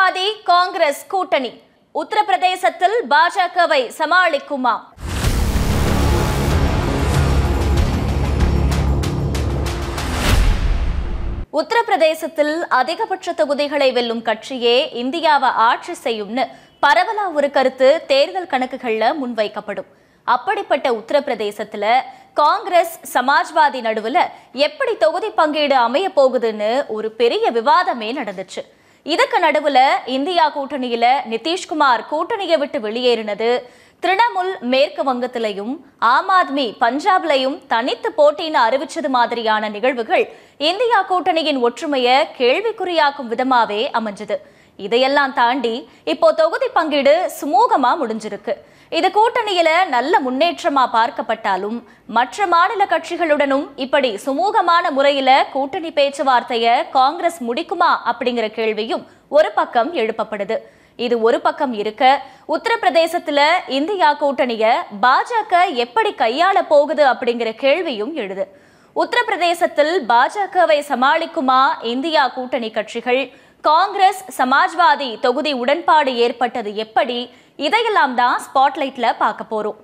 சமாஜ்வாதி காங்கிரஸ் கூட்டணி உத்தரப்பிரதேசத்தில் பாஜகவை சமாளிக்குமா உத்தரப்பிரதேசத்தில் அதிகபட்ச தொகுதிகளை வெல்லும் கட்சியே இந்தியாவை ஆட்சி செய்யும்னு பரவலா ஒரு கருத்து தேர்தல் கணக்குகள்ல முன்வைக்கப்படும் அப்படிப்பட்ட உத்தரப்பிரதேசத்துல காங்கிரஸ் சமாஜ்வாதி நடுவுல எப்படி தொகுதி பங்கீடு அமைய போகுதுன்னு ஒரு பெரிய விவாதமே நடந்துச்சு இதுக்கு நடுவுல இந்தியா கூட்டணியில நிதிஷ்குமார் கூட்டணியை விட்டு வெளியேறினது திரிணாமுல் மேற்கு வங்கத்திலையும் ஆம் ஆத்மி பஞ்சாப்லையும் தனித்து போட்டின்னு அறிவிச்சது மாதிரியான நிகழ்வுகள் இந்தியா கூட்டணியின் ஒற்றுமையை கேள்விக்குறியாக்கும் விதமாவே அமைஞ்சது இதையெல்லாம் தாண்டி இப்போ தொகுதி பங்கீடு சுமூகமா முடிஞ்சிருக்கு இது கூட்டணியில நல்ல முன்னேற்றமா பார்க்கப்பட்டாலும் மற்ற மாநில கட்சிகளுடனும் இப்படி சுமூகமான முறையில கூட்டணி பேச்சுவார்த்தைய காங்கிரஸ் முடிக்குமா அப்படிங்கிற கேள்வியும் ஒரு பக்கம் எழுப்பப்படுது இது ஒரு பக்கம் இருக்க உத்தரப்பிரதேசத்துல இந்தியா கூட்டணிய பாஜக எப்படி கையாள போகுது அப்படிங்கிற கேள்வியும் எழுது உத்தரப்பிரதேசத்தில் பாஜகவை சமாளிக்குமா இந்தியா கூட்டணி கட்சிகள் காங்கிரஸ் சமாஜ்வாதி தொகுதி உடன்பாடு ஏற்பட்டது எப்படி இதையெல்லாம் தான் ஸ்பாட்லைட்ல பார்க்க போறோம்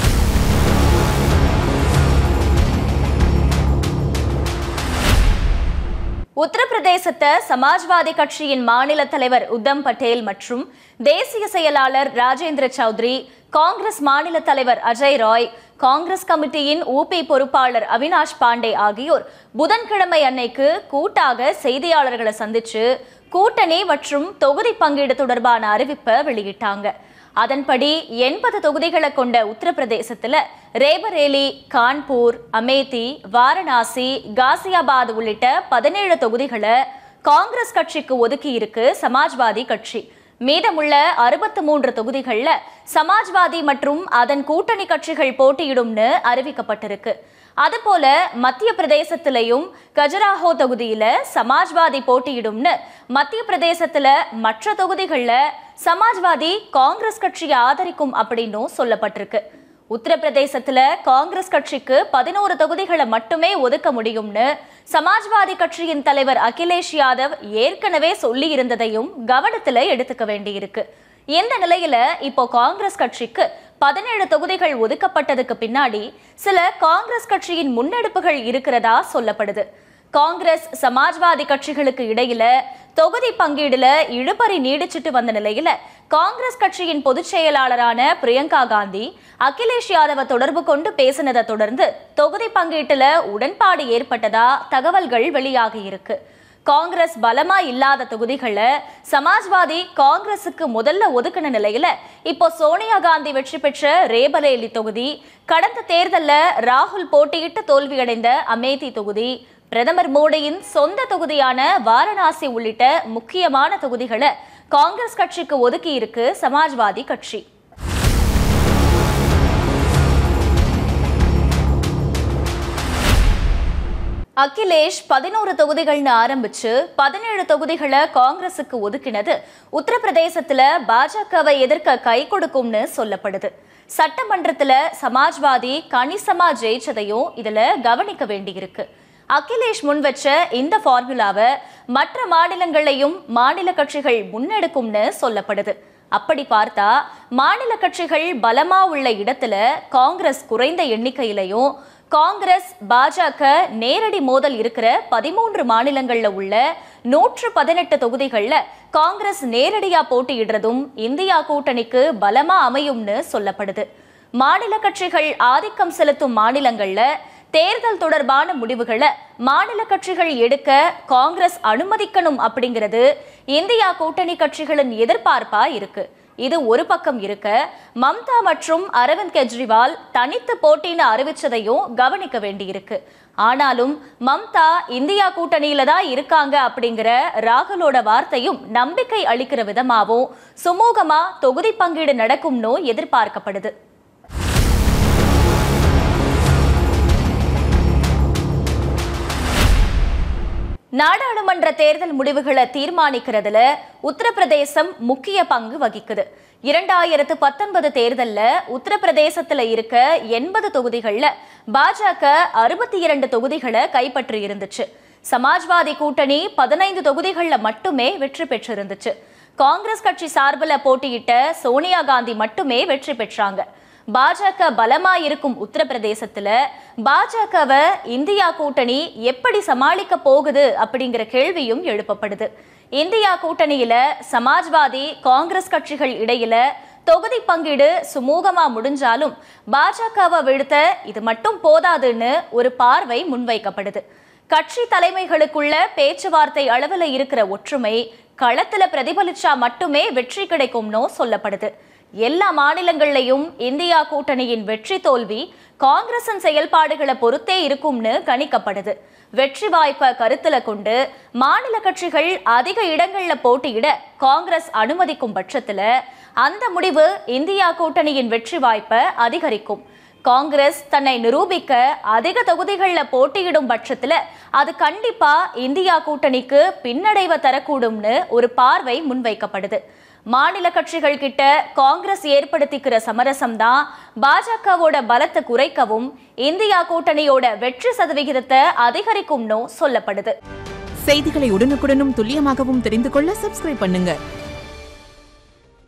உத்தரப்பிரதேசத்தை சமாஜ்வாதி கட்சியின் மாநில தலைவர் உத்தம் பட்டேல் மற்றும் தேசிய செயலாளர் ராஜேந்திர சௌத்ரி காங்கிரஸ் மாநில தலைவர் அஜய் ராய் காங்கிரஸ் கமிட்டியின் ஊபி பொறுப்பாளர் அவினாஷ் பாண்டே ஆகியோர் புதன்கிழமை அன்னைக்கு கூட்டாக செய்தியாளர்களை சந்திச்சு கூட்டணி மற்றும் தொகுதி பங்கீடு தொடர்பான அறிவிப்பை வெளியிட்டாங்க அதன்படி எண்பது தொகுதிகளை கொண்ட உத்தரப்பிரதேசத்துல ரேபரேலி கான்பூர் அமேதி வாரணாசி காசியாபாத் உள்ளிட்ட பதினேழு தொகுதிகளை காங்கிரஸ் கட்சிக்கு ஒதுக்கி இருக்கு சமாஜ்வாதி கட்சி மீதமுள்ள அறுபத்து மூன்று தொகுதிகள்ல சமாஜ்வாதி மற்றும் அதன் கூட்டணி கட்சிகள் போட்டியிடும்னு அறிவிக்கப்பட்டிருக்கு அதுபோல மத்திய பிரதேசத்திலையும் கஜராஹோ தொகுதியில சமாஜ்வாதி போட்டியிடும்னு மத்திய பிரதேசத்துல மற்ற தொகுதிகள்ல சமாஜ்வாதி காங்கிரஸ் கட்சியை ஆதரிக்கும் அப்படின்னும் சொல்லப்பட்டிருக்கு உத்தரப்பிரதேசத்துல காங்கிரஸ் கட்சிக்கு பதினோரு தொகுதிகளை மட்டுமே ஒதுக்க முடியும்னு சமாஜ்வாதி கட்சியின் தலைவர் அகிலேஷ் யாதவ் ஏற்கனவே சொல்லி இருந்ததையும் கவனத்துல எடுத்துக்க வேண்டியிருக்கு இந்த நிலையில இப்போ காங்கிரஸ் கட்சிக்கு பதினேழு தொகுதிகள் ஒதுக்கப்பட்டதுக்கு பின்னாடி சில காங்கிரஸ் கட்சியின் முன்னெடுப்புகள் இருக்கிறதா சொல்லப்படுது காங்கிரஸ் சமாஜ்வாதி கட்சிகளுக்கு இடையில தொகுதி பங்கீடுல இழுபறி நீடிச்சிட்டு வந்த நிலையில காங்கிரஸ் கட்சியின் பொதுச் செயலாளரான பிரியங்கா காந்தி அகிலேஷ் யாதவ தொடர்பு கொண்டு பேசினதை தொடர்ந்து தொகுதி பங்கீட்டுல உடன்பாடு ஏற்பட்டதா தகவல்கள் வெளியாகி இருக்கு காங்கிரஸ் பலமா இல்லாத தொகுதிகளை சமாஜ்வாதி காங்கிரசுக்கு முதல்ல ஒதுக்கின நிலையில இப்போ சோனியா காந்தி வெற்றி பெற்ற ரேபரேலி தொகுதி கடந்த தேர்தல்ல ராகுல் போட்டியிட்டு தோல்வியடைந்த அமேதி தொகுதி பிரதமர் மோடியின் சொந்த தொகுதியான வாரணாசி உள்ளிட்ட முக்கியமான தொகுதிகளை காங்கிரஸ் கட்சிக்கு ஒதுக்கி இருக்கு சமாஜ்வாதி கட்சி அகிலேஷ் பதினோரு தொகுதிகள்னு ஆரம்பிச்சு பதினேழு தொகுதிகளை காங்கிரசுக்கு ஒதுக்கினது உத்தரப்பிரதேசத்துல பாஜகவை எதிர்க்க கை கொடுக்கும்னு சொல்லப்படுது சட்டமன்றத்துல சமாஜ்வாதி கணிசமா ஜெயிச்சதையும் இதுல கவனிக்க வேண்டியிருக்கு அகிலேஷ் முன்வச்ச இந்த ஃபார்முலாவை மற்ற மாநிலங்களையும் மாநில கட்சிகள் முன்னெடுக்கும்னு சொல்லப்படுது அப்படி பார்த்தா மாநில கட்சிகள் பலமா உள்ள இடத்துல காங்கிரஸ் குறைந்த எண்ணிக்கையிலையும் காங்கிரஸ் பாஜக நேரடி மோதல் இருக்கிற பதிமூன்று மாநிலங்கள்ல உள்ள நூற்று பதினெட்டு தொகுதிகள்ல காங்கிரஸ் நேரடியா போட்டியிடுறதும் இந்தியா கூட்டணிக்கு பலமா அமையும்னு சொல்லப்படுது மாநில கட்சிகள் ஆதிக்கம் செலுத்தும் மாநிலங்கள்ல தேர்தல் தொடர்பான முடிவுகளை மாநில கட்சிகள் எடுக்க காங்கிரஸ் அனுமதிக்கணும் அப்படிங்கிறது இந்தியா கூட்டணி கட்சிகளின் எதிர்பார்ப்பா இருக்கு இது ஒரு பக்கம் இருக்க மம்தா மற்றும் அரவிந்த் கெஜ்ரிவால் தனித்து போட்டின்னு அறிவிச்சதையும் கவனிக்க வேண்டியிருக்கு ஆனாலும் மம்தா இந்தியா கூட்டணியில தான் இருக்காங்க அப்படிங்கிற ராகுலோட வார்த்தையும் நம்பிக்கை அளிக்கிற விதமாவும் சுமூகமா தொகுதி பங்கீடு நடக்கும்னு எதிர்பார்க்கப்படுது நாடாளுமன்ற தேர்தல் முடிவுகளை தீர்மானிக்கிறதுல உத்தரப்பிரதேசம் முக்கிய பங்கு வகிக்குது இரண்டாயிரத்து பத்தொன்பது தேர்தல்ல உத்தரப்பிரதேசத்துல இருக்க எண்பது தொகுதிகள்ல பாஜக அறுபத்தி இரண்டு தொகுதிகளை கைப்பற்றி இருந்துச்சு சமாஜ்வாதி கூட்டணி பதினைந்து தொகுதிகள்ல மட்டுமே வெற்றி பெற்றிருந்துச்சு காங்கிரஸ் கட்சி சார்பில் போட்டியிட்ட சோனியா காந்தி மட்டுமே வெற்றி பெற்றாங்க பாஜக பலமா இருக்கும் உத்தரப்பிரதேசத்துல பாஜகவை இந்தியா கூட்டணி எப்படி சமாளிக்க போகுது அப்படிங்கிற கேள்வியும் எழுப்பப்படுது இந்தியா கூட்டணியில சமாஜ்வாதி காங்கிரஸ் கட்சிகள் இடையில தொகுதி பங்கீடு சுமூகமா முடிஞ்சாலும் பாஜகவை வீழ்த்த இது மட்டும் போதாதுன்னு ஒரு பார்வை முன்வைக்கப்படுது கட்சி தலைமைகளுக்குள்ள பேச்சுவார்த்தை அளவுல இருக்கிற ஒற்றுமை களத்துல பிரதிபலிச்சா மட்டுமே வெற்றி கிடைக்கும்னு சொல்லப்படுது எல்லா மாநிலங்கள்லயும் இந்தியா கூட்டணியின் வெற்றி தோல்வி காங்கிரசின் செயல்பாடுகளை பொறுத்தே இருக்கும்னு கணிக்கப்படுது வெற்றி வாய்ப்பை கருத்துல கொண்டு மாநில கட்சிகள் அதிக இடங்கள்ல போட்டியிட காங்கிரஸ் அனுமதிக்கும் பட்சத்துல அந்த முடிவு இந்தியா கூட்டணியின் வெற்றி வாய்ப்பை அதிகரிக்கும் காங்கிரஸ் தன்னை நிரூபிக்க அதிக தொகுதிகளில் போட்டியிடும் பட்சத்துல அது கண்டிப்பா இந்தியா கூட்டணிக்கு பின்னடைவை தரக்கூடும்னு ஒரு பார்வை முன்வைக்கப்படுது மாநில கட்சிகள் கிட்ட காங்கிரஸ் ஏற்படுத்திக்கிற சமரசம் தான் பாஜகவோட பலத்தை குறைக்கவும் இந்தியா கூட்டணியோட வெற்றி சதவிகிதத்தை அதிகரிக்கும்னு சொல்லப்படுது செய்திகளை உடனுக்குடனும் துல்லியமாகவும் தெரிந்து கொள்ள சப்ஸ்கிரைப் பண்ணுங்க